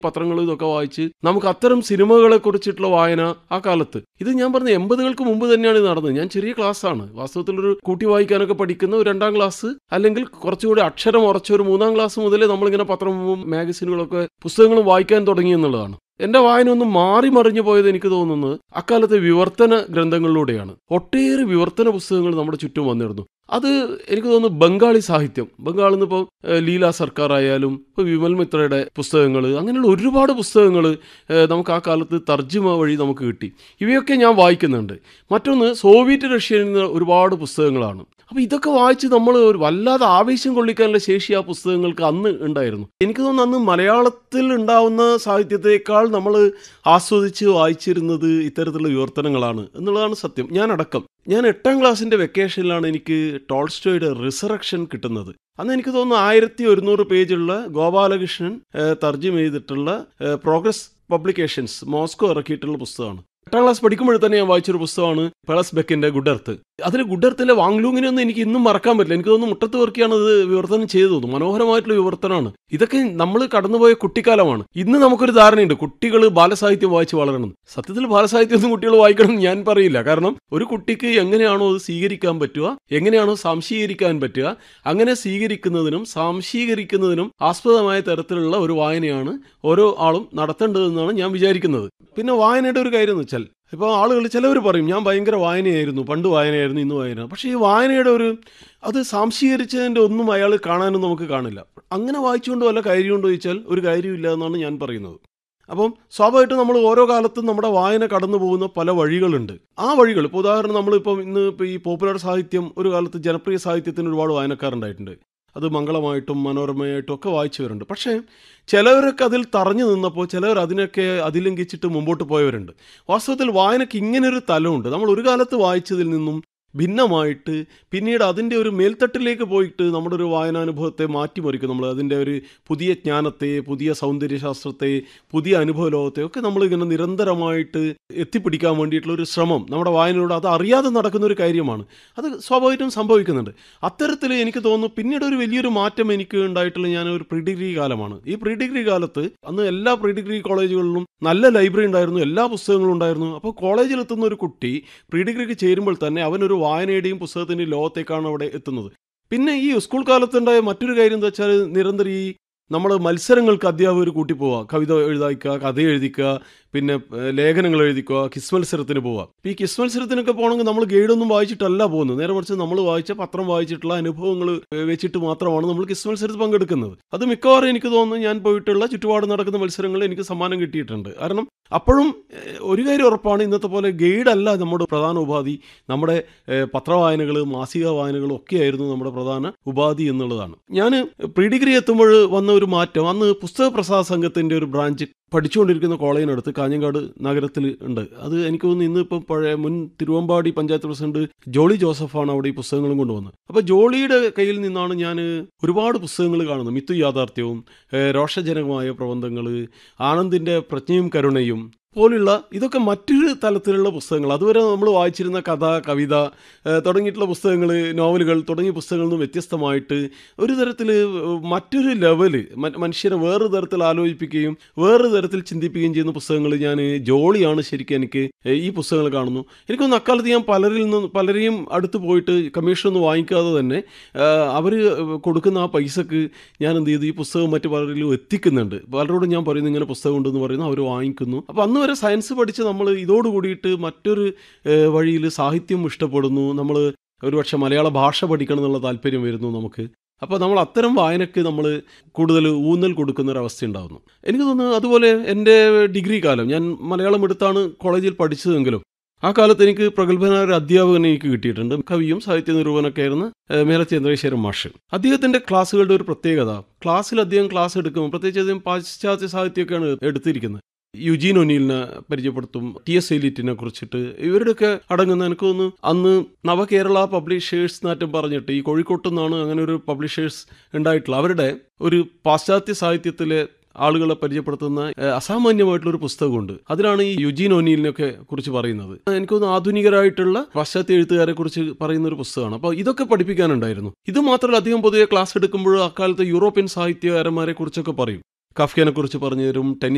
പത്രങ്ങളും ഇതൊക്കെ വായിച്ച് നമുക്ക് അത്തരം സിനിമകളെ കുറിച്ചിട്ടുള്ള വായന ആ കാലത്ത് ഇത് ഞാൻ പറഞ്ഞ എൺപതുകൾക്ക് മുമ്പ് തന്നെയാണ് ഇത് നടന്നത് ഞാൻ ചെറിയ ക്ലാസ്സാണ് വാസ്തവത്തിൽ ഒരു കൂട്ടി വായിക്കാനൊക്കെ പഠിക്കുന്ന ഒരു രണ്ടാം ക്ലാസ് അല്ലെങ്കിൽ കുറച്ചുകൂടി അക്ഷരം ഉറച്ച ഒരു മൂന്നാം ക്ലാസ് മുതലേ നമ്മളിങ്ങനെ പത്രവും മാഗസിനുകളൊക്കെ പുസ്തകങ്ങളും വായിക്കാൻ തുടങ്ങി എന്നുള്ളതാണ് എന്റെ വായന ഒന്ന് മാറി മറിഞ്ഞു പോയത് എനിക്ക് തോന്നുന്നത് അക്കാലത്തെ വിവർത്തന ഗ്രന്ഥങ്ങളിലൂടെയാണ് ഒട്ടേറെ വിവർത്തന പുസ്തകങ്ങൾ നമ്മുടെ ചുറ്റും വന്നിരുന്നു അത് എനിക്ക് തോന്നുന്നു ബംഗാളി സാഹിത്യം ബംഗാളിൽ നിന്ന് ഇപ്പോൾ ലീല സർക്കാർ ആയാലും ഇപ്പോൾ വിമൽ മിത്രയുടെ പുസ്തകങ്ങൾ അങ്ങനെയുള്ള ഒരുപാട് പുസ്തകങ്ങൾ നമുക്ക് ആ കാലത്ത് തർജ്ജിമ വഴി നമുക്ക് കിട്ടി ഇവയൊക്കെ ഞാൻ വായിക്കുന്നുണ്ട് മറ്റൊന്ന് സോവിയറ്റ് റഷ്യയിൽ നിന്ന് ഒരുപാട് പുസ്തകങ്ങളാണ് അപ്പോൾ ഇതൊക്കെ വായിച്ച് നമ്മൾ ഒരു വല്ലാതെ ആവേശം കൊള്ളിക്കാനുള്ള ശേഷി ആ പുസ്തകങ്ങൾക്ക് അന്ന് ഉണ്ടായിരുന്നു എനിക്ക് തോന്നുന്നു അന്ന് മലയാളത്തിൽ ഉണ്ടാവുന്ന സാഹിത്യത്തെക്കാൾ നമ്മൾ ആസ്വദിച്ച് വായിച്ചിരുന്നത് ഇത്തരത്തിലുള്ള വിവർത്തനങ്ങളാണ് എന്നുള്ളതാണ് സത്യം ഞാൻ അടക്കം ഞാൻ എട്ടാം ക്ലാസ്സിൻ്റെ വെക്കേഷനിലാണ് എനിക്ക് ടോൾസ്റ്റോയുടെ റിസറക്ഷൻ കിട്ടുന്നത് അന്ന് എനിക്ക് തോന്നുന്നു ആയിരത്തി ഒരുന്നൂറ് പേജുള്ള ഗോപാലകൃഷ്ണൻ തർജ്ജം ചെയ്തിട്ടുള്ള പ്രോഗ്രസ് പബ്ലിക്കേഷൻസ് മോസ്കോ ഇറക്കിയിട്ടുള്ള പുസ്തകമാണ് എട്ടാം ക്ലാസ് പഠിക്കുമ്പോൾ തന്നെ ഞാൻ വായിച്ചൊരു പുസ്തകമാണ് പെളസ് ബെക്കിന്റെ ഗുഡർത്ത് അതിൽ ഗുഡർത്തിലെ വാങ്ലൂങ്ങിനെ ഒന്നും എനിക്ക് ഇന്നും മറക്കാൻ പറ്റില്ല എനിക്ക് തോന്നുന്നു മുട്ടത്ത് വർക്കിയാണ് ഇത് വിവർത്തനം ചെയ്തു തോന്നുന്നു മനോഹരമായിട്ടുള്ള വിവർത്തനമാണ് ഇതൊക്കെ നമ്മൾ കടന്നുപോയ കുട്ടിക്കാലമാണ് ഇന്ന് നമുക്കൊരു ധാരണയുണ്ട് കുട്ടികൾ ബാലസാഹിത്യം വായിച്ച് വളരണം സത്യത്തിൽ ബാലസാഹിത്യം ഒന്നും കുട്ടികൾ വായിക്കണം എന്ന് ഞാൻ പറയില്ല കാരണം ഒരു കുട്ടിക്ക് എങ്ങനെയാണോ അത് സ്വീകരിക്കാൻ പറ്റുക എങ്ങനെയാണോ സംശീകരിക്കാൻ പറ്റുക അങ്ങനെ സ്വീകരിക്കുന്നതിനും സംശീകരിക്കുന്നതിനും ആസ്പദമായ തരത്തിലുള്ള ഒരു വായനയാണ് ഓരോ ആളും നടത്തേണ്ടതെന്നാണ് ഞാൻ വിചാരിക്കുന്നത് പിന്നെ വായനയുടെ ഒരു കാര്യം എന്ന് വെച്ചാൽ ഇപ്പോൾ ആളുകൾ ചിലവർ പറയും ഞാൻ ഭയങ്കര വായനയായിരുന്നു പണ്ട് വായനയായിരുന്നു ഇന്ന് വായന പക്ഷേ ഈ വായനയുടെ ഒരു അത് സാംശീകരിച്ചതിൻ്റെ ഒന്നും അയാൾ കാണാനും നമുക്ക് കാണില്ല അങ്ങനെ വായിച്ചുകൊണ്ട് വല്ല കാര്യമുണ്ടോ ചോദിച്ചാൽ ഒരു കാര്യമില്ല എന്നാണ് ഞാൻ പറയുന്നത് അപ്പം സ്വാഭാവികമായിട്ടും നമ്മൾ ഓരോ കാലത്തും നമ്മുടെ വായന കടന്നു പോകുന്ന പല വഴികളുണ്ട് ആ വഴികൾ ഇപ്പോൾ ഉദാഹരണം നമ്മളിപ്പം ഇന്ന് ഇപ്പോൾ ഈ പോപ്പുലർ സാഹിത്യം ഒരു കാലത്ത് ജനപ്രിയ സാഹിത്യത്തിന് ഒരുപാട് വായനക്കാരുണ്ടായിട്ടുണ്ട് അത് മംഗളമായിട്ടും മനോരമയായിട്ടും ഒക്കെ വായിച്ചവരുണ്ട് പക്ഷേ ചിലവരൊക്കെ അതിൽ തറഞ്ഞു നിന്നപ്പോൾ ചിലവർ അതിനൊക്കെ അതിലംഘിച്ചിട്ട് മുമ്പോട്ട് പോയവരുണ്ട് വാസ്തവത്തിൽ വായനയ്ക്ക് ഇങ്ങനൊരു തലമുണ്ട് നമ്മൾ ഒരു കാലത്ത് വായിച്ചതിൽ നിന്നും ഭിന്നമായിട്ട് പിന്നീട് അതിൻ്റെ ഒരു മേൽത്തട്ടിലേക്ക് പോയിട്ട് നമ്മുടെ ഒരു വായനാനുഭവത്തെ മാറ്റിമറിക്കും നമ്മൾ അതിൻ്റെ ഒരു പുതിയ ജ്ഞാനത്തെ പുതിയ സൗന്ദര്യശാസ്ത്രത്തെ പുതിയ അനുഭവ ലോകത്തെ ഒക്കെ നമ്മൾ ഇങ്ങനെ നിരന്തരമായിട്ട് എത്തിപ്പിടിക്കാൻ വേണ്ടിയിട്ടുള്ള ഒരു ശ്രമം നമ്മുടെ വായനയോട് അത് അറിയാതെ നടക്കുന്ന ഒരു കാര്യമാണ് അത് സ്വാഭാവികമായിട്ടും സംഭവിക്കുന്നുണ്ട് അത്തരത്തിൽ എനിക്ക് തോന്നുന്നു പിന്നീട് ഒരു വലിയൊരു മാറ്റം എനിക്ക് ഉണ്ടായിട്ടുള്ള ഞാൻ ഒരു പ്രീ ഡിഗ്രി കാലമാണ് ഈ പ്രീ ഡിഗ്രി കാലത്ത് അന്ന് എല്ലാ പ്രീ ഡിഗ്രി കോളേജുകളിലും നല്ല ലൈബ്രറി ഉണ്ടായിരുന്നു എല്ലാ പുസ്തകങ്ങളും ഉണ്ടായിരുന്നു അപ്പോൾ കോളേജിലെത്തുന്ന ഒരു കുട്ടി പ്രീ ഡിഗ്രിക്ക് ചേരുമ്പോൾ തന്നെ അവനൊരു വായനയുടെയും പുസ്തകത്തിൻ്റെയും ലോകത്തേക്കാണ് അവിടെ എത്തുന്നത് പിന്നെ ഈ സ്കൂൾ കാലത്തുണ്ടായ മറ്റൊരു കാര്യം എന്താ വെച്ചാൽ നിരന്തരം ഈ നമ്മൾ മത്സരങ്ങൾക്ക് അധ്യാപകർ കൂട്ടിപ്പോവുക കവിത എഴുതാക്കുക കഥ എഴുതിക്കുക പിന്നെ ലേഖനങ്ങൾ എഴുതിക്കുക കിസ് മത്സരത്തിന് പോവുക ഈ കിസ് മത്സരത്തിനൊക്കെ പോകണമെങ്കിൽ നമ്മൾ ഗൈഡൊന്നും വായിച്ചിട്ടല്ല പോകുന്നത് നേരെ മറിച്ച് നമ്മൾ വായിച്ച പത്രം വായിച്ചിട്ടുള്ള അനുഭവങ്ങൾ വെച്ചിട്ട് മാത്രമാണ് നമ്മൾ കിസ് മത്സരത്തിൽ പങ്കെടുക്കുന്നത് അത് മിക്കവാറും എനിക്ക് തോന്നുന്നു ഞാൻ പോയിട്ടുള്ള ചുറ്റുപാട് നടക്കുന്ന മത്സരങ്ങളിൽ എനിക്ക് സമ്മാനം കിട്ടിയിട്ടുണ്ട് കാരണം അപ്പോഴും ഒരു കാര്യം ഉറപ്പാണ് ഇന്നത്തെ പോലെ ഗൈഡല്ല നമ്മുടെ പ്രധാന ഉപാധി നമ്മുടെ പത്രവായനകൾ മാസിക വായനകളും ഒക്കെയായിരുന്നു നമ്മുടെ പ്രധാന ഉപാധി എന്നുള്ളതാണ് ഞാൻ പ്രീ ഡിഗ്രി എത്തുമ്പോൾ വന്ന ഒരു മാറ്റം അന്ന് പുസ്തക പ്രസാദ സംഘത്തിൻ്റെ ഒരു ബ്രാഞ്ച് പഠിച്ചുകൊണ്ടിരിക്കുന്ന കോളേജിനടുത്ത് കാഞ്ഞങ്ങാട് നഗരത്തിൽ ഉണ്ട് അത് എനിക്ക് തോന്നുന്നു ഇന്ന് ഇപ്പം പഴയ മുൻ തിരുവമ്പാടി പഞ്ചായത്ത് പ്രസിഡന്റ് ജോളി ജോസഫാണ് അവിടെ ഈ പുസ്തകങ്ങളും കൊണ്ടുവന്നത് അപ്പോൾ ജോളിയുടെ കയ്യിൽ നിന്നാണ് ഞാൻ ഒരുപാട് പുസ്തകങ്ങൾ കാണുന്നത് മിത്തു യാഥാർത്ഥ്യവും രോഷജനകമായ പ്രബന്ധങ്ങൾ ആനന്ദിൻ്റെ പ്രജ്ഞയും കരുണയും പോലുള്ള ഇതൊക്കെ മറ്റൊരു തലത്തിലുള്ള പുസ്തകങ്ങൾ അതുവരെ നമ്മൾ വായിച്ചിരുന്ന കഥ കവിത തുടങ്ങിയിട്ടുള്ള പുസ്തകങ്ങൾ നോവലുകൾ തുടങ്ങിയ പുസ്തകങ്ങളിൽ നിന്നും വ്യത്യസ്തമായിട്ട് ഒരു തരത്തിൽ മറ്റൊരു ലെവല് മനുഷ്യരെ വേറൊരു തരത്തിൽ ആലോചിപ്പിക്കുകയും വേറൊരു തരത്തിൽ ചിന്തിപ്പിക്കുകയും ചെയ്യുന്ന പുസ്തകങ്ങൾ ഞാൻ ജോളിയാണ് ശരിക്കും എനിക്ക് ഈ പുസ്തകങ്ങൾ കാണുന്നു എനിക്കൊന്ന് അക്കാലത്ത് ഞാൻ പലരിൽ നിന്ന് പലരെയും അടുത്ത് പോയിട്ട് കമ്മീഷനൊന്നും വാങ്ങിക്കാതെ തന്നെ അവർ കൊടുക്കുന്ന ആ പൈസക്ക് ഞാൻ എന്ത് ചെയ്തു ഈ പുസ്തകം മറ്റു പലരിലും എത്തിക്കുന്നുണ്ട് പലരോടും ഞാൻ പറയുന്നു ഇങ്ങനെ പുസ്തകം ഉണ്ടെന്ന് പറയുന്നു അവർ വാങ്ങിക്കുന്നു അപ്പോൾ അന്ന് വരെ സയൻസ് പഠിച്ച് നമ്മൾ ഇതോട് കൂടിയിട്ട് മറ്റൊരു വഴിയിൽ സാഹിത്യം ഇഷ്ടപ്പെടുന്നു നമ്മൾ ഒരുപക്ഷെ മലയാള ഭാഷ പഠിക്കണം എന്നുള്ള താല്പര്യം വരുന്നു നമുക്ക് അപ്പോൾ നമ്മൾ അത്തരം വായനയ്ക്ക് നമ്മൾ കൂടുതൽ ഊന്നൽ കൊടുക്കുന്ന ഒരു അവസ്ഥ ഉണ്ടാകുന്നു എനിക്ക് തോന്നുന്നു അതുപോലെ എൻ്റെ ഡിഗ്രി കാലം ഞാൻ മലയാളം എടുത്താണ് കോളേജിൽ പഠിച്ചതെങ്കിലും ആ കാലത്ത് എനിക്ക് പ്രഗത്ഭനായ ഒരു അധ്യാപകനെ എനിക്ക് കിട്ടിയിട്ടുണ്ട് കവിയും സാഹിത്യ നിരൂപണമൊക്കെ ആയിരുന്നു മേല ചന്ദ്രശേഖരൻ മാഷ് അദ്ദേഹത്തിൻ്റെ ക്ലാസ്സുകളുടെ ഒരു പ്രത്യേകത ക്ലാസ്സിൽ അദ്ദേഹം ക്ലാസ് എടുക്കുമ്പോൾ പ്രത്യേകിച്ച് അദ്ദേഹം പാശ്ചാത്യ സാഹിത്യമൊക്കെയാണ് എടുത്തിരിക്കുന്നത് യുജീൻ ഒനീലിനെ പരിചയപ്പെടുത്തും ടി എസ് എലിറ്റിനെ കുറിച്ചിട്ട് ഇവരുടെയൊക്കെ അടങ്ങുന്ന എനിക്ക് തോന്നുന്നു അന്ന് നവകേരള പബ്ലിഷേഴ്സ് നാറ്റം പറഞ്ഞിട്ട് ഈ കോഴിക്കോട്ട് നിന്നാണ് അങ്ങനെ ഒരു പബ്ലിഷേഴ്സ് ഉണ്ടായിട്ടുള്ള അവരുടെ ഒരു പാശ്ചാത്യ സാഹിത്യത്തിലെ ആളുകളെ പരിചയപ്പെടുത്തുന്ന അസാമാന്യമായിട്ടുള്ള ഒരു പുസ്തകമുണ്ട് അതിലാണ് ഈ യുജീൻ ഒനീലിനൊക്കെ കുറിച്ച് പറയുന്നത് എനിക്ക് തോന്നുന്നു ആധുനികരായിട്ടുള്ള പാശ്ചാത്യ എഴുത്തുകാരെ കുറിച്ച് പറയുന്ന ഒരു പുസ്തകമാണ് അപ്പോൾ ഇതൊക്കെ പഠിപ്പിക്കാനുണ്ടായിരുന്നു ഇത് മാത്രമല്ല അധികം പൊതുവെ ക്ലാസ് എടുക്കുമ്പോൾ അക്കാലത്തെ യൂറോപ്യൻ സാഹിത്യകാരന്മാരെ കുറിച്ചൊക്കെ പറയും കഫ്കനെ കുറിച്ച് പറഞ്ഞു തരും ടെന്നിസ്